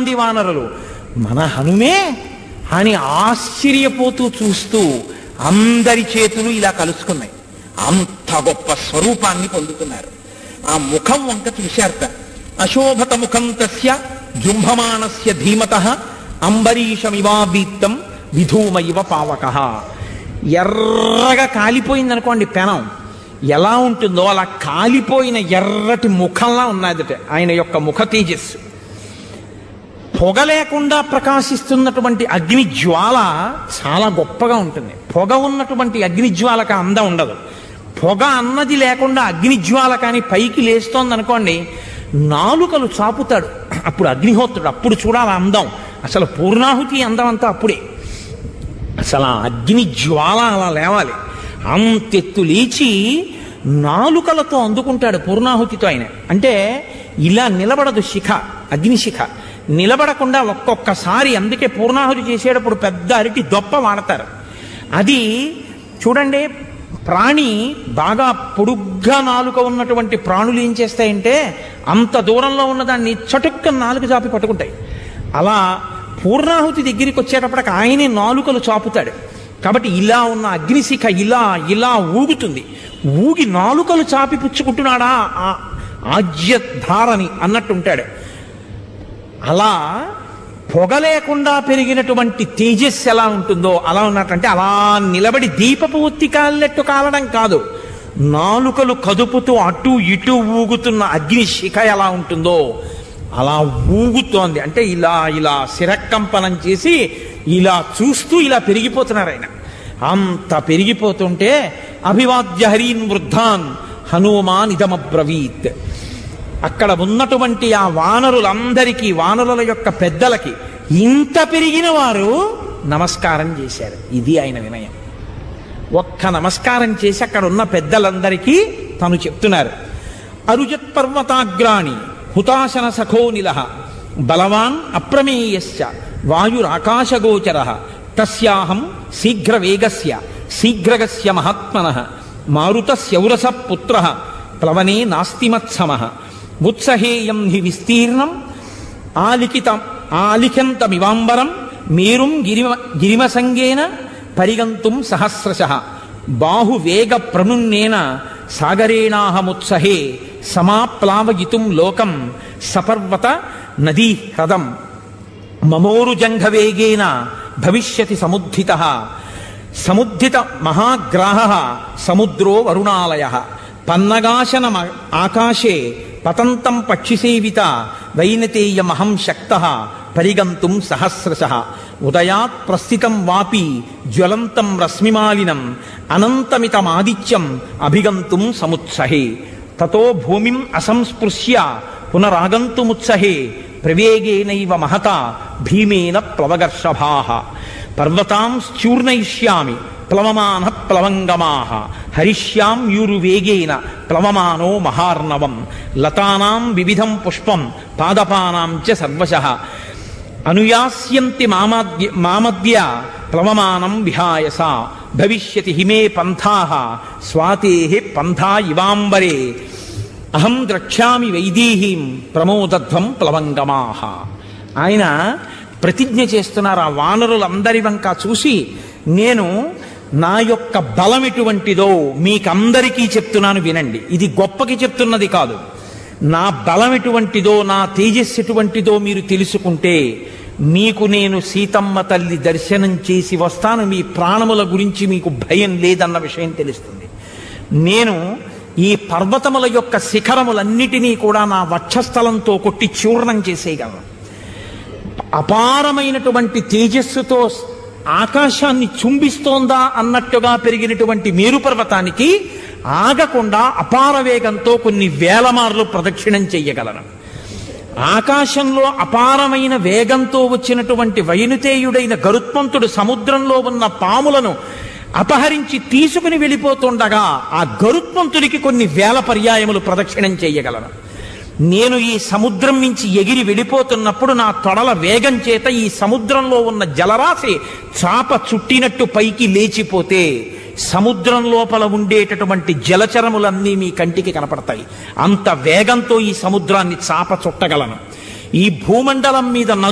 మంది వానరులు మన హనుమే అని ఆశ్చర్యపోతూ చూస్తూ అందరి చేతులు ఇలా కలుసుకున్నాయి అంత గొప్ప స్వరూపాన్ని పొందుతున్నారు ఆ ముఖం వంక చూశారట అశోభత ముఖం తస్య జుంభమానస్య ధీమత అంబరీషమివాబీత్తం విధూమయివ పావక ఎర్రగా కాలిపోయిందనుకోండి పెనం ఎలా ఉంటుందో అలా కాలిపోయిన ఎర్రటి ముఖంలా ఉన్నదట ఆయన యొక్క ముఖ తేజస్సు పొగ లేకుండా ప్రకాశిస్తున్నటువంటి అగ్ని జ్వాల చాలా గొప్పగా ఉంటుంది పొగ ఉన్నటువంటి అగ్ని జ్వాలకు అందం ఉండదు పొగ అన్నది లేకుండా అగ్ని జ్వాల కానీ పైకి లేస్తోంది అనుకోండి నాలుకలు చాపుతాడు అప్పుడు అగ్నిహోత్రుడు అప్పుడు చూడాలి అందం అసలు పూర్ణాహుతి అందం అంతా అప్పుడే అసలు ఆ అగ్ని జ్వాల అలా లేవాలి అంతెత్తు లేచి నాలుకలతో అందుకుంటాడు పూర్ణాహుతితో ఆయన అంటే ఇలా నిలబడదు శిఖ అగ్ని శిఖ నిలబడకుండా ఒక్కొక్కసారి అందుకే పూర్ణాహుతి చేసేటప్పుడు పెద్ద అరటి దొప్ప వాడతారు అది చూడండి ప్రాణి బాగా పొడుగ్గా నాలుక ఉన్నటువంటి ప్రాణులు ఏం చేస్తాయంటే అంత దూరంలో ఉన్నదాన్ని చటుక్క నాలుక చాపి పట్టుకుంటాయి అలా పూర్ణాహుతి దగ్గరికి వచ్చేటప్పటికి ఆయనే నాలుకలు చాపుతాడు కాబట్టి ఇలా ఉన్న అగ్నిశిఖ ఇలా ఇలా ఊగుతుంది ఊగి నాలుకలు చాపి పుచ్చుకుంటున్నాడా ఆ ఆజ్యధారని అన్నట్టుంటాడు అలా పొగ లేకుండా పెరిగినటువంటి తేజస్సు ఎలా ఉంటుందో అలా ఉన్నట్టంటే అలా నిలబడి దీపపు ఒత్తి కాలినట్టు కాలడం కాదు నాలుకలు కదుపుతూ అటు ఇటు ఊగుతున్న అగ్ని శిఖ ఎలా ఉంటుందో అలా ఊగుతోంది అంటే ఇలా ఇలా శిరకంపనం చేసి ఇలా చూస్తూ ఇలా పెరిగిపోతున్నారు ఆయన అంత పెరిగిపోతుంటే అభివాద్య హరీన్ వృద్ధాన్ హనుమాన్ ఇదమబ్రవీత్ అక్కడ ఉన్నటువంటి ఆ వానరులందరికీ వానరుల యొక్క పెద్దలకి ఇంత పెరిగిన వారు నమస్కారం చేశారు ఇది ఆయన వినయం ఒక్క నమస్కారం చేసి అక్కడ ఉన్న పెద్దలందరికీ తను చెప్తున్నారు అరుజత్ పర్వతాగ్రాణి హుతాశన సఖోనిల బలవాన్ అప్రమేయశ్చ వాయురాకాశగోచర తస్యాహం శీఘ్రవేగస్య శీఘ్రగస్య మహాత్మన మారుతస్యౌరస పుత్ర ప్లవనే నాస్తిమత్సమ ఉత్సహేయం హి విస్తీర్ణం ఆలిఖితం ఆలిఖంతమివాంబరం మేరుం గిరిమ గిరిమసంగేన పరిగంతుం సహస్రశ బాహువేగ ప్రనున్నేన సాగరేణాహముత్సహే సమాప్లావయితుం లోకం సపర్వత నదీ హ్రదం మమోరుజంఘవేగేన భవిష్యతి సముద్ధిత సముద్ధిత మహాగ్రాహ సముద్రో వరుణాలయ పన్నగాశన ఆకాశే పతంతం పక్షిసేవిత వైనతేయమహం శక్త పరిగంతుం సహస్రశ ఉదయాత్ ప్రస్థితం వాపి జ్వలంతం రశ్మిమాలినం అనంతమితమాదిత్యం అభిగంతుం సముత్సహే తతో భూమిం అసంస్పృశ్య పునరాగంతుముత్సహే ప్రవేగేనైవ మహత భీమేన ప్లవగర్షభాః పర్వతాంశ్చూర్ణయిష్యామి ప్లవమాన ప్లవంగమాః హరిష్యాం యూరువేగేన ప్లవమానో మహార్ణవం లతానాం వివిధం పుష్పం పాదపానాం చ సర్వశః అనుయాస్యంతి మామద్య మామద్య ప్లవమానం విహాయస భవిష్యతి హిమే పంథాః స్వాతే పంథా ఇవాంబరే అహం ద్రక్ష్యామి వైదేహీం ప్రమోదధ్వం ప్లవంగమాహ ఆయన ప్రతిజ్ఞ చేస్తున్నారు ఆ వానరులందరి వంక చూసి నేను నా యొక్క బలం ఎటువంటిదో మీకందరికీ చెప్తున్నాను వినండి ఇది గొప్పకి చెప్తున్నది కాదు నా బలం ఎటువంటిదో నా తేజస్సు ఎటువంటిదో మీరు తెలుసుకుంటే మీకు నేను సీతమ్మ తల్లి దర్శనం చేసి వస్తాను మీ ప్రాణముల గురించి మీకు భయం లేదన్న విషయం తెలుస్తుంది నేను ఈ పర్వతముల యొక్క శిఖరములన్నిటినీ కూడా నా వక్షస్థలంతో కొట్టి చూర్ణం చేసేయగలను అపారమైనటువంటి తేజస్సుతో ఆకాశాన్ని చుంబిస్తోందా అన్నట్టుగా పెరిగినటువంటి మేరు పర్వతానికి ఆగకుండా అపార వేగంతో కొన్ని వేల మార్లు ప్రదక్షిణం చెయ్యగలను ఆకాశంలో అపారమైన వేగంతో వచ్చినటువంటి వైనుతేయుడైన గరుత్మంతుడు సముద్రంలో ఉన్న పాములను అపహరించి తీసుకుని వెళ్ళిపోతుండగా ఆ గరుత్మంతుడికి కొన్ని వేల పర్యాయములు ప్రదక్షిణం చేయగలను నేను ఈ సముద్రం నుంచి ఎగిరి వెళ్ళిపోతున్నప్పుడు నా తొడల వేగం చేత ఈ సముద్రంలో ఉన్న జలరాశి చాప చుట్టినట్టు పైకి లేచిపోతే సముద్రం లోపల ఉండేటటువంటి జలచరములన్నీ మీ కంటికి కనపడతాయి అంత వేగంతో ఈ సముద్రాన్ని చాప చుట్టగలను ఈ భూమండలం మీద